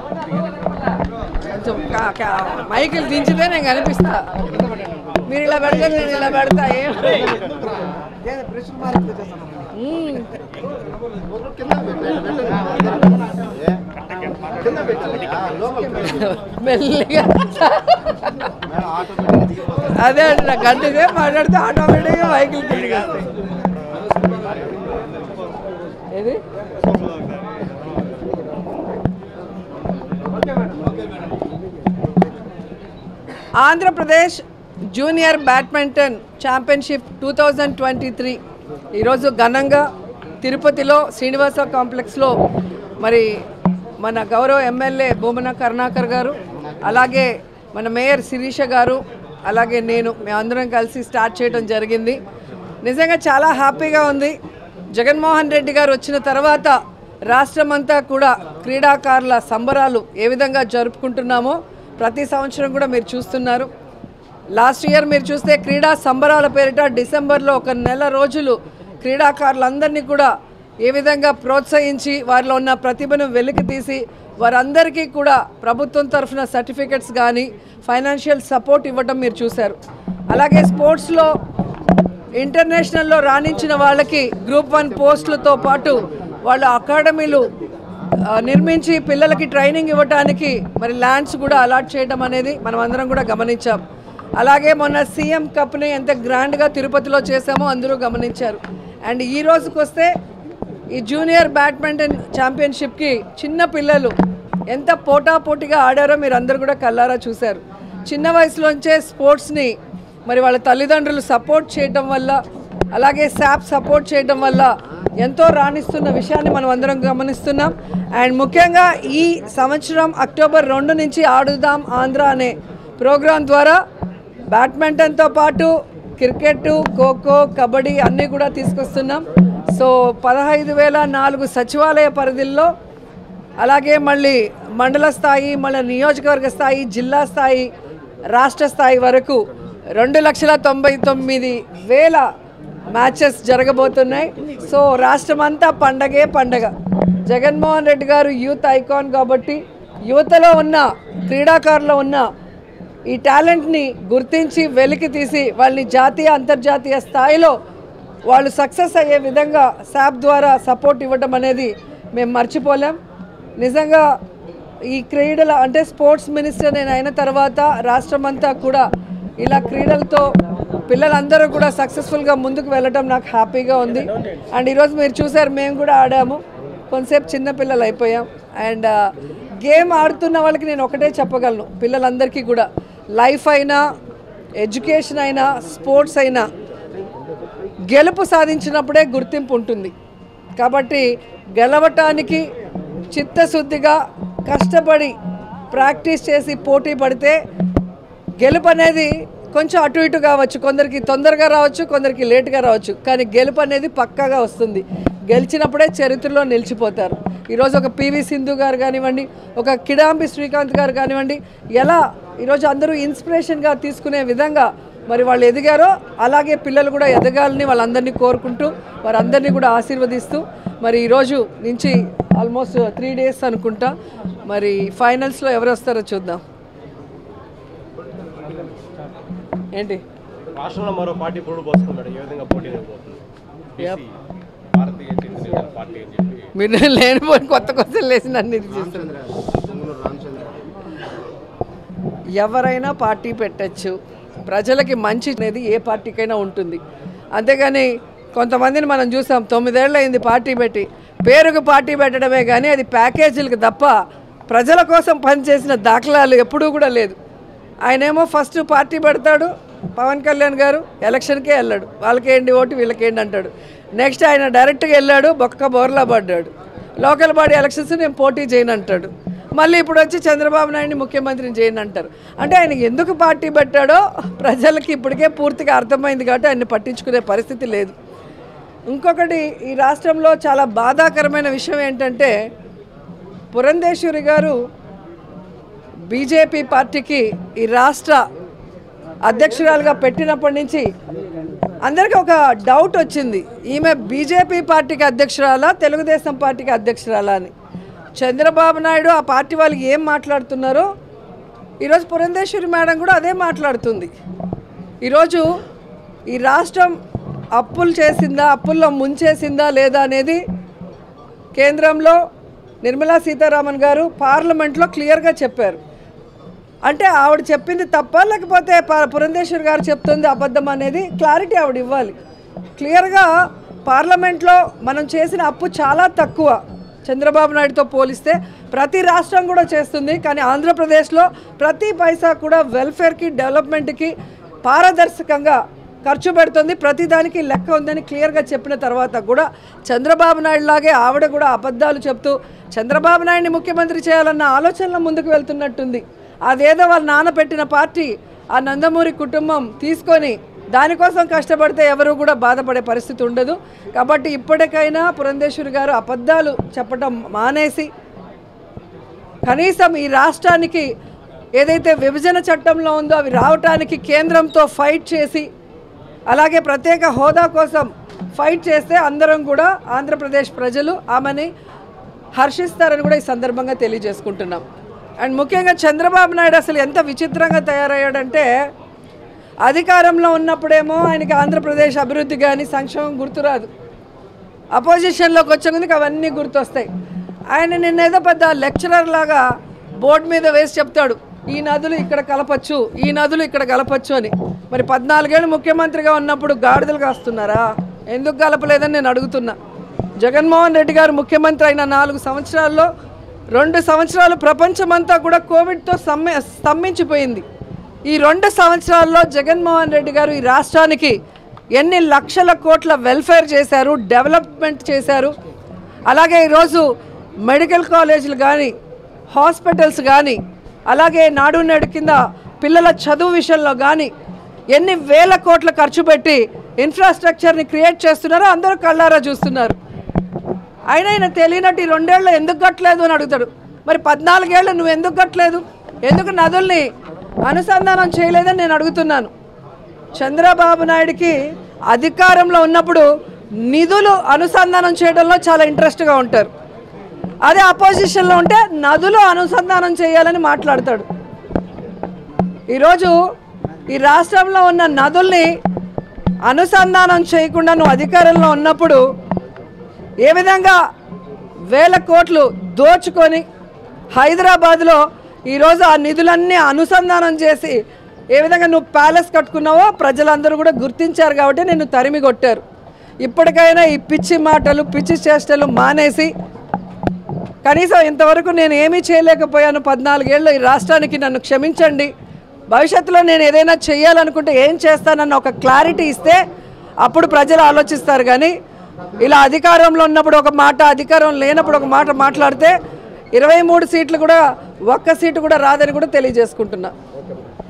కొంచెం కా- కా- మైకులు దించితే నేను కనిపిస్తా మీరు ఇలా పెడితే నేను ఇలా పెడతా ఏం మ్మ్. మెల్లిగా అదే అండి నాకు గంటదే మాట్లాడితే ఆటోమేటిక్గా మైకులు కిందికి వస్తాయి ఏది Andhra Pradesh junior badminton championship two thousand twenty three ఈరోజు ఘనంగా తిరుపతిలో శ్రీనివాస కాంప్లెక్స్లో మరి మన గౌరవ ఎమ్మెల్యే భూమన కరుణాకర్ గారు అలాగే మన మేయర్ శిరీష గారు అలాగే నేను మేమందరం కలిసి స్టార్ట్ చేయడం జరిగింది నిజంగా చాలా హ్యాపీగా ఉంది జగన్మోహన్ రెడ్డి గారు వచ్చిన తర్వాత రాష్ట్రమంతా కూడా క్రీడాకారుల సంబరాలు ఏ విధంగా జరుపుకుంటున్నామో ప్రతి సంవత్సరం కూడా మీరు చూస్తున్నారు లాస్ట్ ఇయర్ మీరు చూస్తే క్రీడా సంబరాల పేరిట డిసెంబర్లో ఒక నెల రోజులు క్రీడాకారులందరినీ కూడా ఏ విధంగా ప్రోత్సహించి వారిలో ఉన్న ప్రతిభను వెలికి తీసి వారందరికీ కూడా ప్రభుత్వం తరఫున సర్టిఫికెట్స్ కానీ ఫైనాన్షియల్ సపోర్ట్ ఇవ్వటం మీరు చూశారు అలాగే స్పోర్ట్స్లో ఇంటర్నేషనల్లో రాణించిన వాళ్ళకి గ్రూప్ వన్ పోస్టులతో పాటు వాళ్ళ అకాడమీలు ఆ, నిర్మించి పిల్లలకి ట్రైనింగ్ ఇవ్వడానికి మరి ల్యాండ్స్ కూడా అలాట్ చేయడం అనేది మనం అందరం కూడా గమనించాం అలాగే మొన్న సీఎం కప్ని ఎంత గ్రాండ్గా తిరుపతిలో చేశామో అందరూ గమనించారు అండ్ ఈ రోజుకి వస్తే ఈ జూనియర్ బ్యాడ్మింటన్ ఛాంపియన్షిప్కి చిన్న పిల్లలు ఎంత పోటాపోటీగా ఆడారో మీరు అందరూ కూడా కల్లారా చూశారు చిన్న వయసులోంచే స్పోర్ట్స్ని మరి వాళ్ళ తల్లిదండ్రులు సపోర్ట్ చేయటం వల్ల అలాగే శాప్ సపోర్ట్ చేయటం వల్ల ఎంతో రాణిస్తున్న విషయాన్ని మనం అందరం గమనిస్తున్నాం అండ్ ముఖ్యంగా ఈ సంవత్సరం అక్టోబర్ రెండు నుంచి ఆడుదాం ఆంధ్ర అనే ప్రోగ్రాం ద్వారా బ్యాడ్మింటన్తో పాటు క్రికెట్ ఖోఖో కబడ్డీ అన్నీ కూడా తీసుకొస్తున్నాం సో పదహైదు వేల నాలుగు సచివాలయ పరిధిల్లో అలాగే మళ్ళీ మండల స్థాయి మళ్ళీ నియోజకవర్గ స్థాయి జిల్లా స్థాయి రాష్ట్ర స్థాయి వరకు రెండు లక్షల తొంభై తొమ్మిది వేల మ్యాచెస్ జరగబోతున్నాయి సో రాష్ట్రమంతా పండగే పండగ జగన్మోహన్ రెడ్డి గారు యూత్ ఐకాన్ కాబట్టి యువతలో ఉన్న క్రీడాకారులో ఉన్న ఈ టాలెంట్ని గుర్తించి వెలికి తీసి వాళ్ళని జాతీయ అంతర్జాతీయ స్థాయిలో వాళ్ళు సక్సెస్ అయ్యే విధంగా శాప్ ద్వారా సపోర్ట్ ఇవ్వడం అనేది మేము మర్చిపోలేం నిజంగా ఈ క్రీడల అంటే స్పోర్ట్స్ మినిస్టర్ నేను అయిన తర్వాత రాష్ట్రమంతా కూడా ఇలా క్రీడలతో పిల్లలందరూ కూడా సక్సెస్ఫుల్గా ముందుకు వెళ్ళడం నాకు హ్యాపీగా ఉంది అండ్ ఈరోజు మీరు చూసారు మేము కూడా ఆడాము కొంతసేపు చిన్న పిల్లలు అయిపోయాం అండ్ గేమ్ ఆడుతున్న వాళ్ళకి నేను ఒకటే చెప్పగలను పిల్లలందరికీ కూడా లైఫ్ అయినా ఎడ్యుకేషన్ అయినా స్పోర్ట్స్ అయినా గెలుపు సాధించినప్పుడే గుర్తింపు ఉంటుంది కాబట్టి గెలవటానికి చిత్తశుద్ధిగా కష్టపడి ప్రాక్టీస్ చేసి పోటీ పడితే గెలుపు అనేది కొంచెం అటు ఇటు కావచ్చు కొందరికి తొందరగా రావచ్చు కొందరికి లేటుగా రావచ్చు కానీ గెలుపు అనేది పక్కాగా వస్తుంది గెలిచినప్పుడే చరిత్రలో నిలిచిపోతారు ఈరోజు ఒక పివి సింధు గారు కానివ్వండి ఒక కిడాంబి శ్రీకాంత్ గారు కానివ్వండి ఎలా ఈరోజు అందరూ ఇన్స్పిరేషన్గా తీసుకునే విధంగా మరి వాళ్ళు ఎదిగారో అలాగే పిల్లలు కూడా ఎదగాలని వాళ్ళందరినీ కోరుకుంటూ వారందరినీ కూడా ఆశీర్వదిస్తూ మరి ఈరోజు నుంచి ఆల్మోస్ట్ త్రీ డేస్ అనుకుంటా మరి ఫైనల్స్లో ఎవరు వస్తారో చూద్దాం ఏంటి రాష్ట్రంలో మరో పార్టీ పురుడు పోసుకున్నాడు ఏ విధంగా పోటీ పోతుంది Yep. భారతీయ చైతన్య పార్టీ అని చెప్పి మీరు లేనిపోయిన కొత్త కొత్త లేసి నన్ను ఇది చేస్తారు ఎవరైనా పార్టీ పెట్టచ్చు ప్రజలకి మంచి అనేది ఏ పార్టీకైనా ఉంటుంది అంతేగాని కొంతమందిని మనం చూసాం తొమ్మిదేళ్ళు అయింది పార్టీ పెట్టి పేరుకు పార్టీ పెట్టడమే కానీ అది ప్యాకేజీలకు తప్ప ప్రజల కోసం పనిచేసిన దాఖలాలు ఎప్పుడూ కూడా లేదు ఆయనేమో ఫస్ట్ పార్టీ పెడతాడు పవన్ కళ్యాణ్ గారు ఎలక్షన్కే వెళ్ళాడు వాళ్ళకేంటి ఓటు వీళ్ళకేంటి అంటాడు నెక్స్ట్ ఆయన డైరెక్ట్గా వెళ్ళాడు బొక్క బోర్లా పడ్డాడు లోకల్ బాడీ ఎలక్షన్స్ నేను పోటీ చేయను అంటాడు మళ్ళీ ఇప్పుడు వచ్చి చంద్రబాబు నాయుడిని ముఖ్యమంత్రిని చేయను అంటారు అంటే ఆయన ఎందుకు పార్టీ పెట్టాడో ప్రజలకి ఇప్పటికే పూర్తిగా అర్థమైంది కాబట్టి ఆయన పట్టించుకునే పరిస్థితి లేదు ఇంకొకటి ఈ రాష్ట్రంలో చాలా బాధాకరమైన విషయం ఏంటంటే పురంధేశ్వరి గారు బీజేపీ పార్టీకి ఈ రాష్ట్ర అధ్యక్షురాలుగా పెట్టినప్పటి నుంచి అందరికీ ఒక డౌట్ వచ్చింది ఈమె బీజేపీ పార్టీకి అధ్యక్షురాలా తెలుగుదేశం పార్టీకి అధ్యక్షురాలా అని చంద్రబాబు నాయుడు ఆ పార్టీ వాళ్ళు ఏం మాట్లాడుతున్నారో ఈరోజు పురంధేశ్వరి మేడం కూడా అదే మాట్లాడుతుంది ఈరోజు ఈ రాష్ట్రం అప్పులు చేసిందా అప్పుల్లో ముంచేసిందా లేదా అనేది కేంద్రంలో నిర్మలా సీతారామన్ గారు పార్లమెంట్లో క్లియర్గా చెప్పారు అంటే ఆవిడ చెప్పింది తప్ప లేకపోతే ప- పురంధేశ్వర్ గారు చెప్తుంది అబద్ధం అనేది క్లారిటీ ఆవిడ ఇవ్వాలి క్లియర్గా పార్లమెంట్లో మనం చేసిన అప్పు చాలా తక్కువ చంద్రబాబు నాయుడుతో పోలిస్తే ప్రతి రాష్ట్రం కూడా చేస్తుంది కానీ ఆంధ్రప్రదేశ్లో ప్రతి పైసా కూడా వెల్ఫేర్కి డెవలప్మెంట్కి పారదర్శకంగా ఖర్చు పెడుతుంది ప్రతిదానికి లెక్క ఉందని క్లియర్గా చెప్పిన తర్వాత కూడా చంద్రబాబు నాయుడు లాగే ఆవిడ కూడా అబద్ధాలు చెప్తూ చంద్రబాబు నాయుడిని ముఖ్యమంత్రి చేయాలన్న ఆలోచనలో ముందుకు వెళ్తున్నట్టుంది అదేదో వాళ్ళ నాన్న పెట్టిన పార్టీ ఆ నందమూరి కుటుంబం తీసుకొని దానికోసం కష్టపడితే ఎవరు కూడా బాధపడే పరిస్థితి ఉండదు కాబట్టి ఇప్పటికైనా పురంధేశ్వరి గారు అబద్ధాలు చెప్పటం మానేసి కనీసం ఈ రాష్ట్రానికి ఏదైతే విభజన చట్టంలో ఉందో అవి రావటానికి కేంద్రంతో ఫైట్ చేసి అలాగే ప్రత్యేక హోదా కోసం ఫైట్ చేస్తే అందరం కూడా ఆంధ్రప్రదేశ్ ప్రజలు ఆమెని హర్షిస్తారని కూడా ఈ సందర్భంగా తెలియజేసుకుంటున్నాం అండ్ ముఖ్యంగా చంద్రబాబు నాయుడు అసలు ఎంత విచిత్రంగా తయారయ్యాడంటే అధికారంలో ఉన్నప్పుడేమో ఆయనకి ఆంధ్రప్రదేశ్ అభివృద్ధి కానీ సంక్షేమం గుర్తురాదు అపోజిషన్లోకి వచ్చే ముందుకు అవన్నీ గుర్తొస్తాయి ఆయన నిన్నేదో పెద్ద లెక్చరర్ లాగా బోర్డు మీద వేసి చెప్తాడు ఈ నదులు ఇక్కడ కలపచ్చు ఈ నదులు ఇక్కడ కలపచ్చు అని మరి పద్నాలుగేళ్ళు ముఖ్యమంత్రిగా ఉన్నప్పుడు గాడిదలు కాస్తున్నారా ఎందుకు కలపలేదని నేను అడుగుతున్నా జగన్మోహన్ రెడ్డి గారు ముఖ్యమంత్రి అయిన నాలుగు సంవత్సరాల్లో రెండు సంవత్సరాలు ప్రపంచమంతా కూడా కోవిడ్తో సమ్మె స్తంభించిపోయింది ఈ రెండు సంవత్సరాల్లో జగన్మోహన్ రెడ్డి గారు ఈ రాష్ట్రానికి ఎన్ని లక్షల కోట్ల వెల్ఫేర్ చేశారు డెవలప్మెంట్ చేశారు అలాగే ఈరోజు మెడికల్ కాలేజీలు కానీ హాస్పిటల్స్ కానీ అలాగే నాడు నేడు కింద పిల్లల చదువు విషయంలో కానీ ఎన్ని వేల కోట్ల ఖర్చు పెట్టి ఇన్ఫ్రాస్ట్రక్చర్ని క్రియేట్ చేస్తున్నారో అందరూ కళ్ళారా చూస్తున్నారు అయినా ఆయన తెలియనట్టు ఈ రెండేళ్ళు ఎందుకు కట్టలేదు అని అడుగుతాడు మరి పద్నాలుగేళ్ళు నువ్వు ఎందుకు కట్టలేదు ఎందుకు నదుల్ని అనుసంధానం చేయలేదని నేను అడుగుతున్నాను చంద్రబాబు నాయుడికి అధికారంలో ఉన్నప్పుడు నిధులు అనుసంధానం చేయడంలో చాలా ఇంట్రెస్ట్గా ఉంటారు అదే అపోజిషన్లో ఉంటే నదులు అనుసంధానం చేయాలని మాట్లాడతాడు ఈరోజు ఈ రాష్ట్రంలో ఉన్న నదుల్ని అనుసంధానం చేయకుండా నువ్వు అధికారంలో ఉన్నప్పుడు ఏ విధంగా వేల కోట్లు దోచుకొని హైదరాబాద్లో ఈరోజు ఆ నిధులన్నీ అనుసంధానం చేసి ఏ విధంగా నువ్వు ప్యాలెస్ కట్టుకున్నావో ప్రజలందరూ కూడా గుర్తించారు కాబట్టి నిన్ను తరిమి కొట్టారు ఇప్పటికైనా ఈ పిచ్చి మాటలు పిచ్చి చేష్టలు మానేసి కనీసం ఇంతవరకు నేను ఏమీ చేయలేకపోయాను పద్నాలుగేళ్ళు ఈ రాష్ట్రానికి నన్ను క్షమించండి భవిష్యత్తులో నేను ఏదైనా చేయాలనుకుంటే ఏం చేస్తానన్న ఒక క్లారిటీ ఇస్తే అప్పుడు ప్రజలు ఆలోచిస్తారు కానీ ఇలా అధికారంలో ఉన్నప్పుడు ఒక మాట అధికారం లేనప్పుడు ఒక మాట మాట్లాడితే ఇరవై మూడు సీట్లు కూడా ఒక్క సీటు కూడా రాదని కూడా తెలియజేసుకుంటున్నా